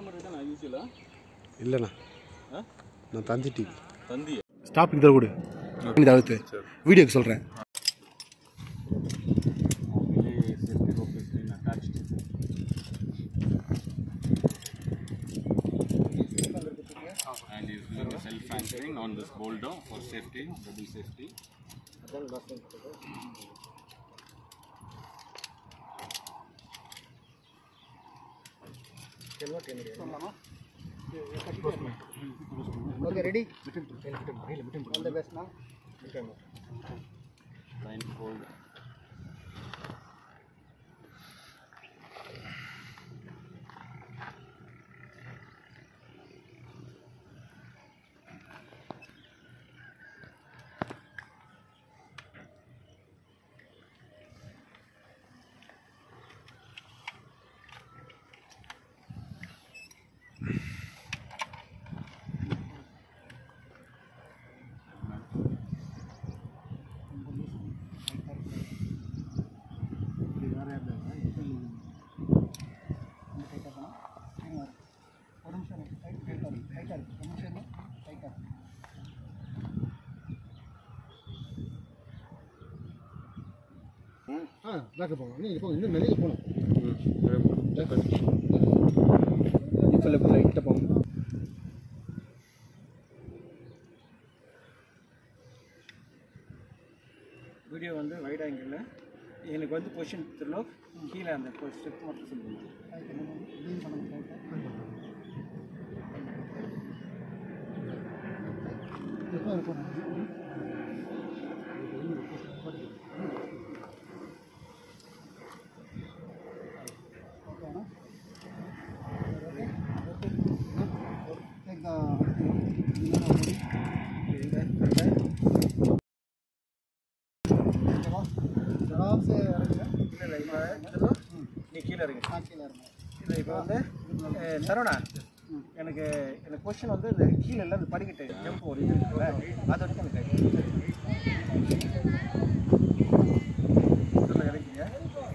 இல்லைண்ணா நான் தந்தி டிவி தந்தி ஸ்டாப் இதில் கொடு இது அழுத்து வீடியோக்கு சொல்கிறேன் safety rope is been attached. And is doing a self anchoring on this boulder for safety, double safety. Okay ready all the பெஸ்ட்ண்ணா Blindfold. ஒரு நிமிஷம் ரைட் ரைட் ரைட் ஒரு நிமிஷம் ரைட் ஆ பேக்கப் போகணும் நீங்கள் போங்க இன்னும் வெளியே போகணும் இப்போ லெஃப்ட் ரைட்டாக போகணும் வீடியோ வந்து வைட் ஆங்கிளில் எனக்கு வந்து பொசிஷன் தெரியல கீழே அந்த ஸ்டெப் மட்டும் சொல்லுங்கள் Take the आराम से இல்லை இல்லை இப்போ நீ கீழே இருங்க கீழே இருங்க இல்லை இப்போ வந்து அஹ், சரவணா எனக்கு எனக்கு கொஸ்டின் வந்து இந்த கீழே இல்லை இந்த படிக்கட்டு ஜம்ப் ஒரு இது இருக்குல்ல அதை வச்சு எனக்கு சொல்ல இறக்கிங்க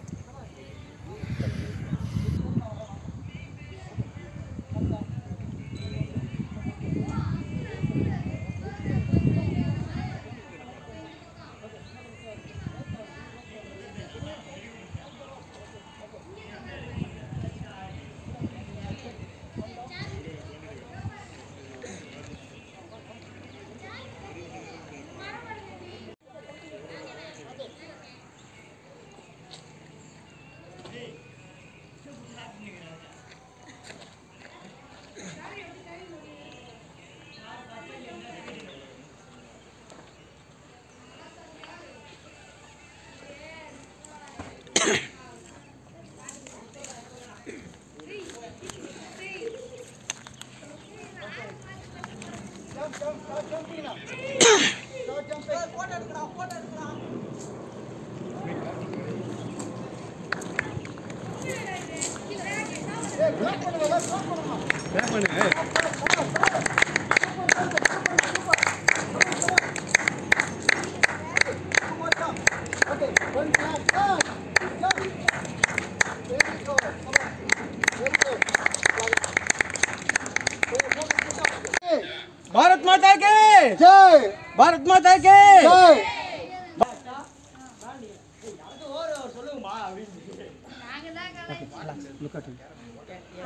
भारत माता के जय भारत माता के जय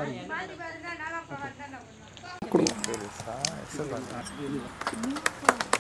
கொடுங்க